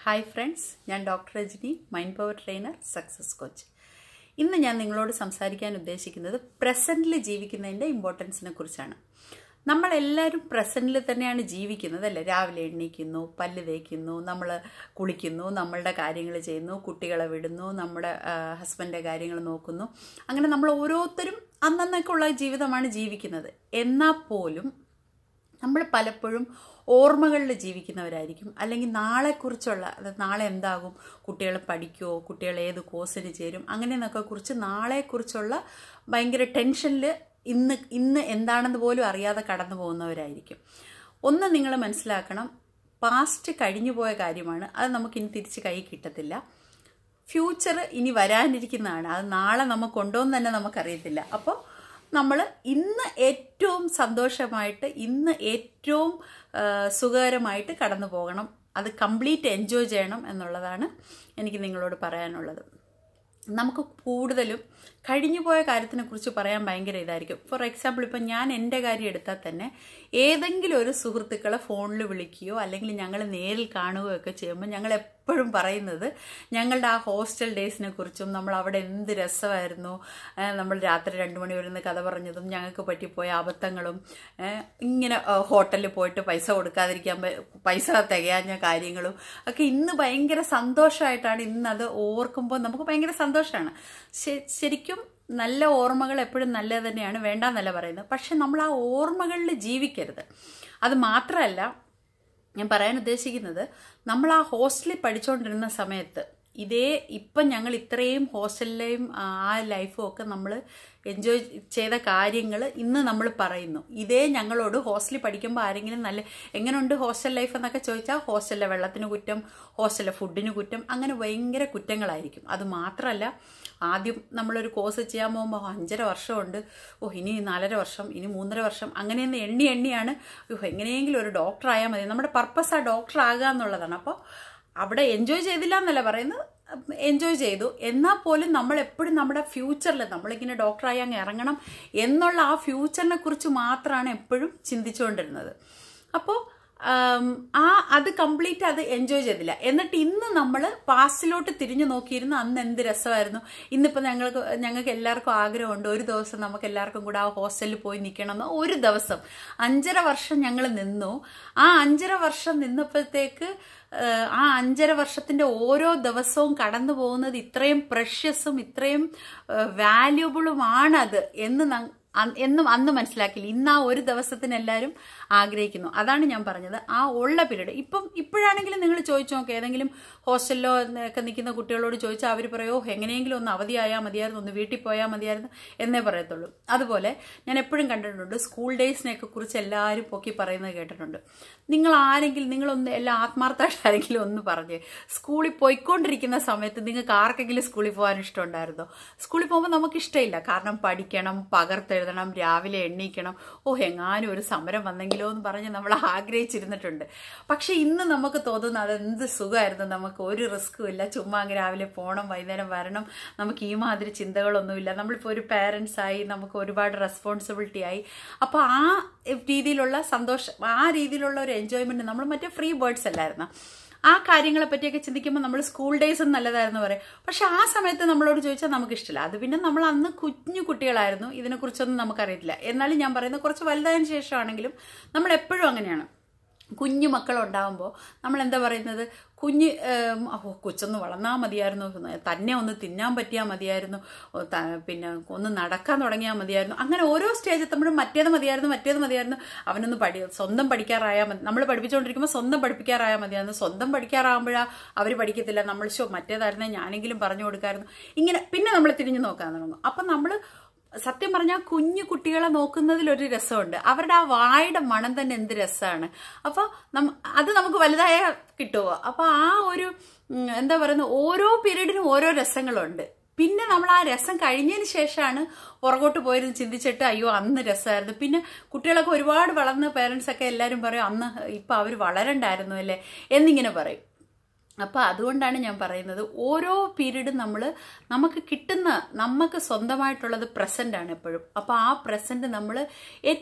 hi friends ഞാൻ doctor Rajani mind power trainer success coach ഇന്ന് ഞാൻ നിങ്ങളോട് സംസാരിക്കാൻ ഉദ്ദേശിക്കുന്നത് പ്രസൻറ്റിൽ ജീവിക്കുന്നതിൻ്റെ ഇമ്പോർട്ടൻസിനെ കുറിച്ചാണ് നമ്മളെല്ലാവരും പ്രസൻറ്റിൽ തന്നെയാണ് ജീവിക്കുന്നത് അല്ലേ രാവിലെ എണീക്കുന്നു പല്ല് തേക്കുന്നു നമ്മൾ കുളിക്കുന്നു നമ്മളുടെ കാര്യങ്ങൾ ചെയ്യുന്നു കുട്ടികളെ വിടുന്നു നമ്മുടെ ഹസ്ബൻഡിൻ്റെ കാര്യങ്ങൾ നോക്കുന്നു അങ്ങനെ നമ്മൾ ഓരോരുത്തരും അന്നന്നൊക്കെയുള്ള ജീവിതമാണ് ജീവിക്കുന്നത് എന്നാൽ പോലും നമ്മൾ പലപ്പോഴും ഓർമ്മകളിൽ ജീവിക്കുന്നവരായിരിക്കും അല്ലെങ്കിൽ നാളെക്കുറിച്ചുള്ള അതായത് നാളെ എന്താകും കുട്ടികൾ പഠിക്കുമോ കുട്ടികൾ ഏത് കോഴ്സിന് ചേരും അങ്ങനെയെന്നൊക്കെ കുറിച്ച് നാളെക്കുറിച്ചുള്ള ഭയങ്കര ടെൻഷനിൽ ഇന്ന് ഇന്ന് എന്താണെന്ന് പോലും അറിയാതെ കടന്നു പോകുന്നവരായിരിക്കും ഒന്ന് നിങ്ങൾ മനസ്സിലാക്കണം പാസ്റ്റ് കഴിഞ്ഞു പോയ കാര്യമാണ് അത് നമുക്കിനി തിരിച്ച് കൈ കിട്ടത്തില്ല ഫ്യൂച്ചർ ഇനി വരാനിരിക്കുന്നതാണ് അത് നാളെ നമുക്കുണ്ടോ എന്ന് തന്നെ നമുക്കറിയത്തില്ല അപ്പോൾ നമ്മൾ ഇന്ന് ഏറ്റവും സന്തോഷമായിട്ട് ഇന്ന് ഏറ്റവും സുഖകരമായിട്ട് കടന്നു പോകണം അത് കംപ്ലീറ്റ് എൻജോയ് ചെയ്യണം എന്നുള്ളതാണ് എനിക്ക് നിങ്ങളോട് പറയാനുള്ളത് നമുക്ക് കൂടുതലും കഴിഞ്ഞു പോയ കാര്യത്തിനെ കുറിച്ച് പറയാൻ ഭയങ്കര ഇതായിരിക്കും ഫോർ എക്സാമ്പിൾ ഇപ്പം ഞാൻ എൻ്റെ കാര്യം എടുത്താൽ തന്നെ ഏതെങ്കിലും ഒരു സുഹൃത്തുക്കളെ ഫോണിൽ വിളിക്കുകയോ അല്ലെങ്കിൽ ഞങ്ങൾ നേരിൽ കാണുകയോ ഒക്കെ ചെയ്യുമ്പോൾ ഞങ്ങൾ എപ്പോഴും പറയുന്നത് ഞങ്ങളുടെ ആ ഹോസ്റ്റൽ ഡേയ്സിനെ കുറിച്ചും നമ്മൾ അവിടെ എന്ത് രസമായിരുന്നു നമ്മൾ രാത്രി രണ്ട് മണി വരുന്ന കഥ പറഞ്ഞതും ഞങ്ങൾക്ക് പറ്റിപ്പോയ അബദ്ധങ്ങളും ഇങ്ങനെ ഹോട്ടലിൽ പോയിട്ട് പൈസ കൊടുക്കാതിരിക്കാൻ പൈസ തികയാഞ്ഞ കാര്യങ്ങളും ഒക്കെ ഇന്ന് ഭയങ്കര സന്തോഷമായിട്ടാണ് ഇന്ന് അത് ഓർക്കുമ്പോൾ നമുക്ക് ഭയങ്കര സന്തോഷമാണ് ശരിക്കും നല്ല ഓർമ്മകൾ എപ്പോഴും നല്ലത് തന്നെയാണ് വേണ്ടെന്നല്ല പറയുന്നത് പക്ഷെ നമ്മൾ ആ ഓർമ്മകളിൽ ജീവിക്കരുത് അത് മാത്രമല്ല ഞാൻ പറയാൻ ഉദ്ദേശിക്കുന്നത് നമ്മൾ ആ ഹോസ്റ്റലിൽ പഠിച്ചുകൊണ്ടിരുന്ന സമയത്ത് ഇതേ ഇപ്പം ഞങ്ങൾ ഇത്രയും ഹോസ്റ്റലിലെയും ആ ലൈഫും ഒക്കെ നമ്മൾ എൻജോയ് ചെയ്ത കാര്യങ്ങൾ ഇന്ന് നമ്മൾ പറയുന്നു ഇതേ ഞങ്ങളോട് ഹോസ്റ്റലിൽ പഠിക്കുമ്പോൾ ആരെങ്കിലും നല്ല എങ്ങനെയുണ്ട് ഹോസ്റ്റൽ ലൈഫ് എന്നൊക്കെ ചോദിച്ചാൽ ഹോസ്റ്റലിലെ വെള്ളത്തിന് കുറ്റം ഹോസ്റ്റലിലെ ഫുഡിന് കുറ്റം അങ്ങനെ ഭയങ്കര കുറ്റങ്ങളായിരിക്കും അത് മാത്രമല്ല ആദ്യം നമ്മളൊരു കോഴ്സ് ചെയ്യാൻ പോകുമ്പോൾ അഞ്ചര വർഷമുണ്ട് ഓ ഇനി നാലര വർഷം ഇനി മൂന്നര വർഷം അങ്ങനെയൊന്ന് എണ്ണി എണ്ണിയാണ് എങ്ങനെയെങ്കിലും ഒരു ഡോക്ടർ ആയാൽ മതി നമ്മുടെ പർപ്പസ് ആ ഡോക്ടർ ആകുക എന്നുള്ളതാണ് അപ്പോൾ അവിടെ എൻജോയ് ചെയ്തില്ല എന്നല്ല പറയുന്നത് എൻജോയ് ചെയ്തു എന്നാൽ പോലും നമ്മൾ എപ്പോഴും നമ്മുടെ ഫ്യൂച്ചറിൽ നമ്മളിങ്ങനെ ഡോക്ടറായി അങ്ങ് ഇറങ്ങണം എന്നുള്ള ആ ഫ്യൂച്ചറിനെ കുറിച്ച് മാത്രമാണ് എപ്പോഴും ചിന്തിച്ചുകൊണ്ടിരുന്നത് അപ്പോൾ ആ അത് കംപ്ലീറ്റ് അത് എൻജോയ് ചെയ്തില്ല എന്നിട്ട് ഇന്ന് നമ്മൾ പാസ്റ്റിലോട്ട് തിരിഞ്ഞു നോക്കിയിരുന്ന അന്ന് എന്ത് രസമായിരുന്നു ഇന്നിപ്പോൾ ഞങ്ങൾക്ക് ഞങ്ങൾക്ക് എല്ലാവർക്കും ആഗ്രഹമുണ്ട് ഒരു ദിവസം നമുക്ക് എല്ലാവർക്കും കൂടെ ആ ഹോസ്റ്റലിൽ പോയി നിൽക്കണമെന്ന് ഒരു ദിവസം അഞ്ചര വർഷം ഞങ്ങൾ നിന്നു ആ അഞ്ചര വർഷം നിന്നപ്പോഴത്തേക്ക് ആ അഞ്ചര വർഷത്തിന്റെ ഓരോ ദിവസവും കടന്നു പോകുന്നത് ഇത്രയും പ്രഷ്യസും ഇത്രയും വാല്യുബിളുമാണത് എന്ന് എന്നും അന്ന് മനസ്സിലാക്കില്ല ഇന്ന് ആ ഒരു ദിവസത്തിന് എല്ലാവരും ആഗ്രഹിക്കുന്നു അതാണ് ഞാൻ പറഞ്ഞത് ആ ഉള്ള പീരീഡ് ഇപ്പം ഇപ്പോഴാണെങ്കിലും നിങ്ങൾ ചോദിച്ചു നോക്കുക ഏതെങ്കിലും ഹോസ്റ്റലിലോ ഒക്കെ നിൽക്കുന്ന കുട്ടികളോട് ചോദിച്ചാൽ അവർ പറയോ എങ്ങനെയെങ്കിലും ഒന്ന് അവധിയായാൽ മതിയായിരുന്നു ഒന്ന് വീട്ടിൽ പോയാൽ മതിയായിരുന്നു എന്നേ പറയത്തുള്ളൂ അതുപോലെ ഞാൻ എപ്പോഴും കണ്ടിട്ടുണ്ട് സ്കൂൾ ഡേയ്സിനെയൊക്കെ കുറിച്ച് എല്ലാവരും പൊക്കി പറയുന്നത് കേട്ടിട്ടുണ്ട് നിങ്ങൾ ആരെങ്കിലും നിങ്ങളൊന്ന് എല്ലാ ആത്മാർത്ഥമായിട്ട് ആരെങ്കിലും ഒന്ന് പറഞ്ഞേ സ്കൂളിൽ പോയിക്കൊണ്ടിരിക്കുന്ന സമയത്ത് നിങ്ങൾക്ക് ആർക്കെങ്കിലും സ്കൂളിൽ പോകാൻ ഇഷ്ടമുണ്ടായിരുന്നോ സ്കൂളിൽ പോകുമ്പോൾ നമുക്ക് ഇഷ്ടമില്ല കാരണം പഠിക്കണം പകർത്തെഴുതണം രാവിലെ എണ്ണീക്കണം ഓ എങ്ങാനും ഒരു സമരം വന്നെങ്കിലോ എന്ന് പറഞ്ഞ് നമ്മൾ ആഗ്രഹിച്ചിരുന്നിട്ടുണ്ട് പക്ഷെ ഇന്ന് നമുക്ക് തോന്നുന്നു അതെന്ത് സുഖമായിരുന്നു നമുക്ക് ഒരു റിസ്ക്കും ഇല്ല ചുമ്മാ അങ്ങ് രാവിലെ പോകണം വൈകുന്നേരം വരണം നമുക്ക് ഈ മാതിരി ചിന്തകളൊന്നുമില്ല നമ്മളിപ്പോൾ ഒരു പാരൻസ് ആയി നമുക്ക് ഒരുപാട് റെസ്പോൺസിബിലിറ്റി ആയി അപ്പോൾ ആ രീതിയിലുള്ള സന്തോഷം ആ രീതിയിലുള്ള ഒരു എൻജോയ്മെന്റ് നമ്മൾ മറ്റേ ഫ്രീ ബേർഡ്സ് അല്ലായിരുന്നു ആ കാര്യങ്ങളെ പറ്റിയൊക്കെ ചിന്തിക്കുമ്പോൾ നമ്മൾ സ്കൂൾ ഡേയ്സും നല്ലതായിരുന്നു പറയും പക്ഷെ ആ സമയത്ത് നമ്മളോട് ചോദിച്ചാൽ നമുക്ക് ഇഷ്ടമില്ല അത് പിന്നെ നമ്മൾ അന്ന് കുഞ്ഞു കുട്ടികളായിരുന്നു ഇതിനെക്കുറിച്ചൊന്നും നമുക്കറിയത്തില്ല എന്നാലും ഞാൻ പറയുന്നത് കുറച്ച് വലുതായതിനു ശേഷമാണെങ്കിലും നമ്മൾ എപ്പോഴും അങ്ങനെയാണ് കുഞ്ഞു മക്കളുണ്ടാകുമ്പോൾ നമ്മൾ എന്താ പറയുന്നത് കുഞ്ഞ് ഓ കൊച്ചൊന്ന് വളർന്നാൽ മതിയായിരുന്നു തന്നെ ഒന്ന് തിന്നാൻ പറ്റിയാൽ മതിയായിരുന്നു പിന്നെ ഒന്ന് നടക്കാൻ തുടങ്ങിയാൽ മതിയായിരുന്നു അങ്ങനെ ഓരോ സ്റ്റേജ് എത്തുമ്പോഴും മറ്റേത് മതിയായിരുന്നു മറ്റേത് മതിയായിരുന്നു അവനൊന്ന് പഠി സ്വന്തം പഠിക്കാറായാൽ മതി നമ്മൾ പഠിപ്പിച്ചുകൊണ്ടിരിക്കുമ്പോൾ സ്വന്തം പഠിപ്പിക്കാറായാൽ മതിയായിരുന്നു സ്വന്തം പഠിക്കാറാകുമ്പോഴാണ് അവർ പഠിക്കത്തില്ല നമ്മൾ ഷോ മറ്റേതായിരുന്നു ഞാനെങ്കിലും പറഞ്ഞു കൊടുക്കായിരുന്നു ഇങ്ങനെ പിന്നെ നമ്മൾ തിരിഞ്ഞു നോക്കാൻ തുടങ്ങും അപ്പം നമ്മൾ സത്യം പറഞ്ഞാൽ കുഞ്ഞു കുട്ടികളെ നോക്കുന്നതിൽ ഒരു രസമുണ്ട് അവരുടെ ആ വായുടെ മണം തന്നെ എന്ത് രസമാണ് അപ്പോൾ അത് നമുക്ക് വലുതായ കിട്ടുമോ അപ്പോൾ ആ ഒരു എന്താ പറയുന്നത് ഓരോ പീരീഡിനും ഓരോ രസങ്ങളുണ്ട് പിന്നെ നമ്മൾ ആ രസം കഴിഞ്ഞതിന് ശേഷമാണ് പുറകോട്ട് പോയിരുന്ന് ചിന്തിച്ചിട്ട് അയ്യോ അന്ന് രസമായിരുന്നു പിന്നെ കുട്ടികളൊക്കെ ഒരുപാട് വളർന്ന പേരൻസ് ഒക്കെ എല്ലാവരും പറയും അന്ന് ഇപ്പം അവർ വളരണ്ടായിരുന്നു അല്ലേ എന്നിങ്ങനെ പറയും അപ്പോൾ അതുകൊണ്ടാണ് ഞാൻ പറയുന്നത് ഓരോ പീരീഡും നമ്മൾ നമുക്ക് കിട്ടുന്ന നമുക്ക് സ്വന്തമായിട്ടുള്ളത് പ്രസൻ്റ് ആണ് എപ്പോഴും അപ്പോൾ ആ പ്രസൻറ്റ് നമ്മൾ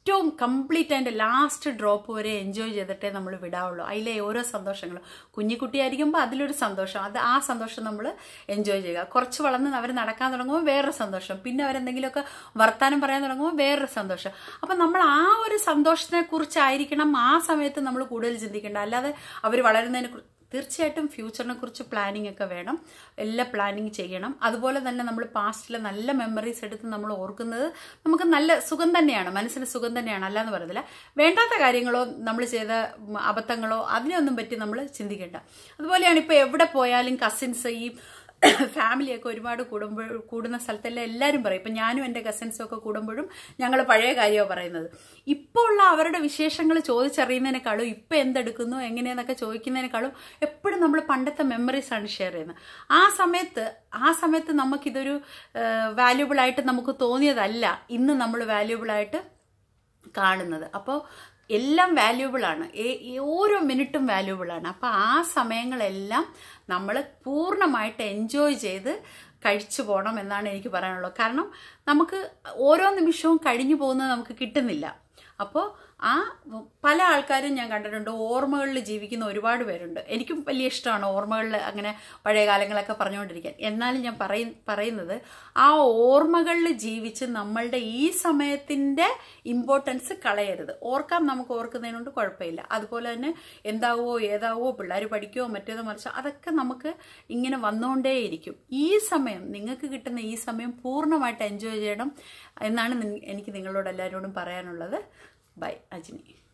ഏറ്റവും കംപ്ലീറ്റ് അതിൻ്റെ ലാസ്റ്റ് ഡ്രോപ്പ് വരെ എൻജോയ് ചെയ്തിട്ടേ നമ്മൾ വിടാവുള്ളൂ അതിലെ ഓരോ സന്തോഷങ്ങളും കുഞ്ഞിക്കുട്ടിയായിരിക്കുമ്പോൾ അതിലൊരു സന്തോഷം അത് ആ സന്തോഷം നമ്മൾ എൻജോയ് ചെയ്യുക കുറച്ച് വളർന്ന് അവർ നടക്കാൻ തുടങ്ങുമ്പോൾ വേറൊരു സന്തോഷം പിന്നെ അവരെന്തെങ്കിലുമൊക്കെ വർത്താനം പറയാൻ തുടങ്ങുമ്പോൾ വേറൊരു സന്തോഷം അപ്പം നമ്മൾ ആ ഒരു സന്തോഷത്തെ കുറിച്ചായിരിക്കണം ആ സമയത്ത് നമ്മൾ കൂടുതൽ ചിന്തിക്കേണ്ട അല്ലാതെ അവർ വളരുന്നതിനെ കുറിച്ച് തീർച്ചയായിട്ടും ഫ്യൂച്ചറിനെ കുറിച്ച് പ്ലാനിങ് ഒക്കെ വേണം എല്ലാ പ്ലാനിങ് ചെയ്യണം അതുപോലെ തന്നെ നമ്മൾ പാസ്റ്റിലെ നല്ല മെമ്മറീസ് എടുത്ത് നമ്മൾ ഓർക്കുന്നത് നമുക്ക് നല്ല സുഖം തന്നെയാണ് മനസ്സിന് സുഖം തന്നെയാണ് അല്ലാന്ന് പറയുന്നില്ല വേണ്ടാത്ത കാര്യങ്ങളോ നമ്മൾ ചെയ്ത അബദ്ധങ്ങളോ അതിനൊന്നും പറ്റി നമ്മൾ ചിന്തിക്കേണ്ട അതുപോലെയാണ് ഇപ്പോൾ എവിടെ പോയാലും കസിൻസ് ഈ ഫാമിലിയൊക്കെ ഒരുപാട് കൂടുമ്പോൾ കൂടുന്ന സ്ഥലത്തെല്ലാം എല്ലാവരും പറയും ഇപ്പം ഞാനും എൻ്റെ കസിൻസും ഒക്കെ കൂടുമ്പോഴും ഞങ്ങൾ പഴയ കാര്യമാണ് പറയുന്നത് ഇപ്പോൾ ഉള്ള അവരുടെ വിശേഷങ്ങൾ ചോദിച്ചറിയുന്നതിനേക്കാളും ഇപ്പം എന്തെടുക്കുന്നു എങ്ങനെയെന്നൊക്കെ ചോദിക്കുന്നതിനേക്കാളും എപ്പോഴും നമ്മൾ പണ്ടത്തെ മെമ്മറീസ് ആണ് ഷെയർ ചെയ്യുന്നത് ആ സമയത്ത് ആ സമയത്ത് നമുക്കിതൊരു വാല്യുബിൾ ആയിട്ട് നമുക്ക് തോന്നിയതല്ല ഇന്ന് നമ്മൾ വാല്യുബിൾ ആയിട്ട് കാണുന്നത് അപ്പോൾ എല്ലാം വാല്യൂബിൾ ആണ് ഓരോ മിനിറ്റും വാല്യൂബിൾ ആണ് അപ്പോൾ ആ സമയങ്ങളെല്ലാം നമ്മൾ പൂർണ്ണമായിട്ട് എൻജോയ് ചെയ്ത് കഴിച്ചു പോകണം എന്നാണ് എനിക്ക് പറയാനുള്ളത് കാരണം നമുക്ക് ഓരോ നിമിഷവും കഴിഞ്ഞു പോകുന്നത് നമുക്ക് കിട്ടുന്നില്ല അപ്പോൾ ആ പല ആൾക്കാരും ഞാൻ കണ്ടിട്ടുണ്ട് ഓർമ്മകളിൽ ജീവിക്കുന്ന ഒരുപാട് പേരുണ്ട് എനിക്കും വലിയ ഇഷ്ടമാണ് ഓർമ്മകളിൽ അങ്ങനെ പഴയ കാലങ്ങളൊക്കെ പറഞ്ഞുകൊണ്ടിരിക്കാൻ എന്നാലും ഞാൻ പറയ പറയുന്നത് ആ ഓർമ്മകളിൽ ജീവിച്ച് നമ്മളുടെ ഈ സമയത്തിൻ്റെ ഇമ്പോർട്ടൻസ് കളയരുത് ഓർക്കാൻ നമുക്ക് ഓർക്കുന്നതിനോണ്ട് കുഴപ്പമില്ല അതുപോലെ തന്നെ എന്താവോ ഏതാവോ പിള്ളേർ പഠിക്കുമോ മറ്റേതോ മറിച്ചോ അതൊക്കെ നമുക്ക് ഇങ്ങനെ വന്നുകൊണ്ടേയിരിക്കും ഈ സമയം നിങ്ങൾക്ക് കിട്ടുന്ന ഈ സമയം പൂർണ്ണമായിട്ട് എൻജോയ് ചെയ്യണം എന്നാണ് എനിക്ക് നിങ്ങളോട് എല്ലാവരോടും പറയാനുള്ളത് ബൈ അജിനി